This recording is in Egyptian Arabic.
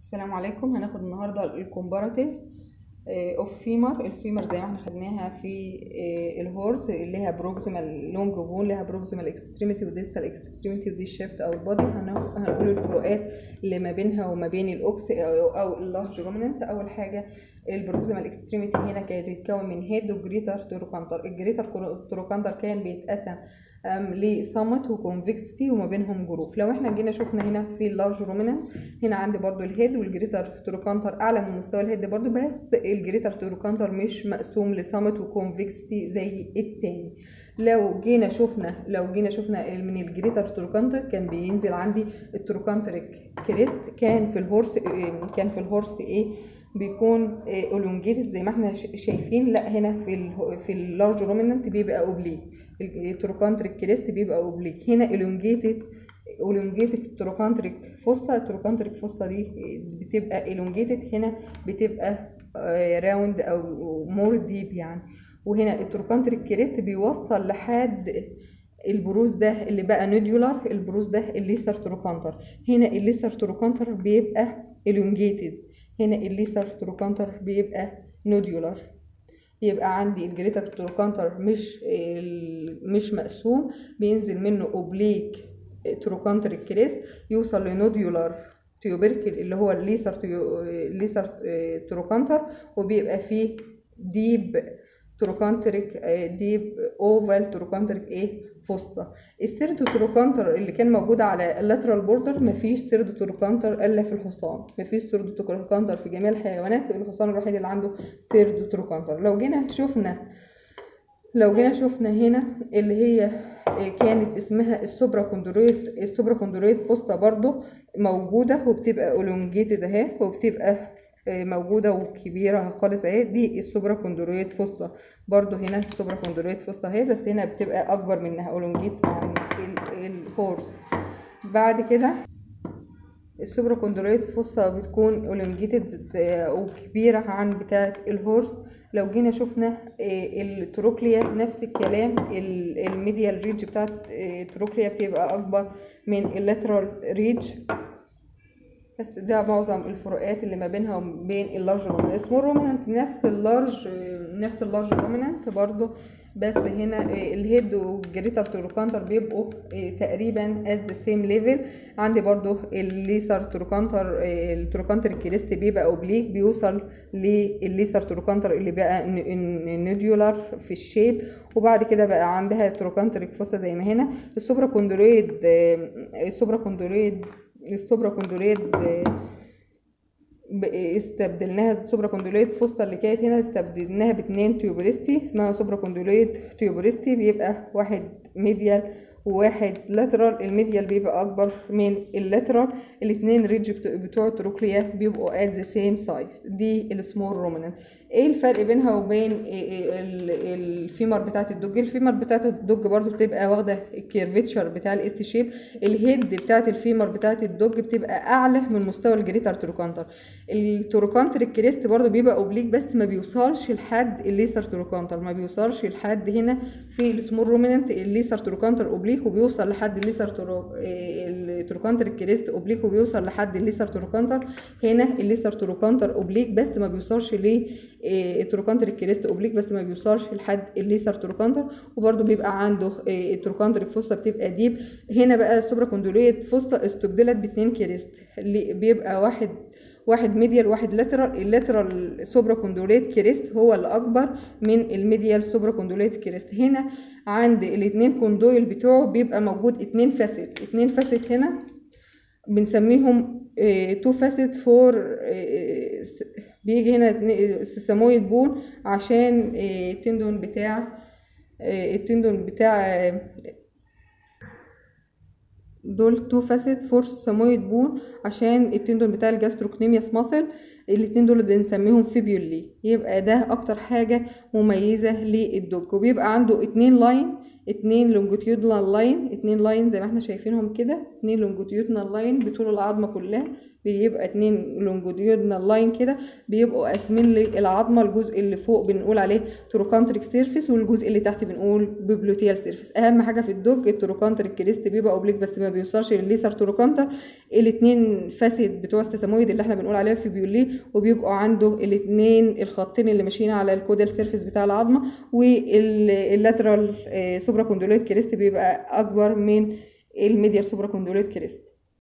السلام عليكم هناخد النهارده الكومباراتيف اوف فيمر الفيمر زي ما احنا خدناها في آه، الهورس اللي ليها بروكسيمال لونج بون ليها بروكسيمال اكستريميتي وديستال اكستريميتي ودي الشيفت او البادي هنقول هنقول الفروقات اللي ما بينها وما بين الاوكس او, أو اللارج روميننت اول حاجه البروكسيمال اكستريميتي هنا كانت بتتكون من هيد وجريتر تروكانتر الجريتر تروكانتر كان بيتقسم أم، لصمت وكونفكستي وما بينهم جروف لو احنا جينا شفنا هنا في اللارج رومينانت هنا عندي برضو الهيد والجريتر تروكانتر اعلى من مستوى الهيد برضو بس الجريتر تروكانتر مش مقسوم لصمت وكونفكستي زي التاني لو جينا شفنا لو جينا شفنا من الجريتر تروكانتر كان بينزل عندي التروكانتريك كريست كان في الهورس كان في الهورس ايه بيكون اولونجيتد زي ما احنا ش- شايفين لا هنا في ال في اللارج رومينانت بيبقى اوبليك التروكانتريك كريست بيبقى اوبليك هنا elongated elongated تروكانتريك فوستا التروكانتريك فوستا دي بتبقى elongated هنا بتبقى راوند او مور ديب يعني وهنا التروكانتريك كريست بيوصل لحد البروز ده اللي بقى نوديولار البروز ده الليسر تروكانتر هنا الليسر تروكانتر بيبقى elongated هنا الليسر تروكانتر بيبقى نوديولار يبقى عندي الجريتر تروكانتر مش ال- مش مقسوم بينزل منه اوبليك تروكانتر كريست يوصل لنوديولار تيوبركل اللي هو الليسر تيو... الليسر آه، تروكانتر وبيبقى فيه ديب تروكانتريك آه، ديب اوفال تروكانتريك ايه فوسطى السيردو تروكانتر اللي كان موجود على اللاترال بوردر مفيش سيردو تروكانتر الا في الحصان مفيش سيردو تروكانتر في جميع الحيوانات الحصان الوحيد اللي عنده سيردو تروكانتر لو جينا شفنا لو جينا شفنا هنا اللي هي كانت اسمها السوبرا كوندرويد السوبرا كوندرويد فوسطا برضو موجودة وبتبقى اولونجيتد اهي وبتبقى موجودة وكبيرة خالص اهي دي السوبرا كوندرويد فوسطا برضو هنا السوبرا كوندرويد فوسطا اهي بس هنا بتبقى اكبر منها اولونجيت عن ال- الهورس بعد كده السوبرا كوندرويد فوسا بتكون اولونجيتد وكبيرة عن بتاعة الهورس لو جينا شفنا آه، التروكليا نفس الكلام ال- الميديال ريج بتاعت آه، التروكليا بتبقى أكبر من اللاترال ريج بس ده معظم الفروقات اللي ما بينها وبين اللارج رومينانت السمول رومينانت نفس اللارج نفس اللارج رومينانت برضو بس هنا آه، الهيد والجريتر تروكانتر بيبقوا آه، تقريبا at the same level عندي برضو الليسر تروكانتر آه، التروكانتر الكريست بيبقى اوبليك بيوصل للليسر تروكانتر اللي بقى نوديولار في الشيب وبعد كده بقى عندها تروكانتريك فوسا زي ما هنا السوبرا كوندرويد آه، السوبرا كوندرويد السوبرا كوندرويد آه، ب- استبدلناها سوبرا كوندوليت فوسطا اللي كانت هنا استبدلناها باتنين تيوبريستي اسمها سوبرا كوندوليت تيوبريستي بيبقى واحد ميديال وواحد لاترال الميديال بيبقى اكبر من اللاترال الاتنين ريدج بت- بتوع التروكليا بيبقوا at the same size دي السمول رومينانت ايه الفرق بينها وبين ال- ال- الفيمر بتاعت الدوج الفيمر بتاعت الدوج برضو بتبقى واخده الكيرفيتشر بتاع الاست شيب الهيد بتاعت الفيمر بتاعت الدوج بتبقى اعلى من مستوى الجريتر تروكانتر التروكانتر الكريست برضو بيبقى اوبليك بس ما بيوصلش لحد الليسر تروكانتر ما بيوصلش لحد هنا في السمول رومينانت الليسر تروكانتر اوبليك وبيوصل لحد الليسر ترو... التروكانتر الكريست اوبليك وبيوصل لحد الليسر تروكانتر هنا الليسر تروكانتر اوبليك بس ما بيوصلش ل التروكانتر الكريست اوبليك بس ما بيوصلش لحد الليسر تروكانتر وبرده بيبقى عنده آه، التروكانتر فوسا بتبقى ديب هنا بقى السوبرا كوندوليت فوسا استبدلت باتنين كريست اللي بيبقى واحد واحد ميديال واحد لاترال اللاترال سوبرا كوندوليت كريست هو اللي اكبر من الميديال سوبرا كوندوليت كريست هنا عند الاتنين كوندويل بتوعه بيبقى موجود اتنين فاسد اتنين فاسد هنا بنسميهم تو فاسد فور بيجي هنا اتنين- سيسامويد بون عشان آه، التندون بتاع آه، التندون بتاع آه، دول تو فاسد فورس سامويد بون عشان التندون بتاع الجاستروكنيمياس ماسل الاتنين دول بنسميهم فيبيولي يبقى ده اكتر حاجة مميزة للدوج وبيبقى عنده اتنين لاين اتنين لونجيتيودنال لاين اتنين لاين زي ما احنا شايفينهم كده اتنين لونجيتيودنال لاين بطول العظمة كلها بيبقى اتنين لونجوديودنال لاين كده بيبقوا قاسمين لي العظمه الجزء اللي فوق بنقول عليه تروكانتريك سيرفيس والجزء اللي تحت بنقول بيبلوتيال سيرفيس اهم حاجه في الدوج التروكانتريك كريست بيبقى اوبليك بس ما بيوصلش للليسر تروكانتر الاتنين فاسد بتوع السيسامويد اللي احنا بنقول عليها في بيوليه وبيبقوا عنده الاتنين الخطين اللي ماشيين على الكودال سيرفيس بتاع العظمه واللاترال سوبرا كوندوليت كريست بيبقى اكبر من الميديال سوبرا كوندوليت كريست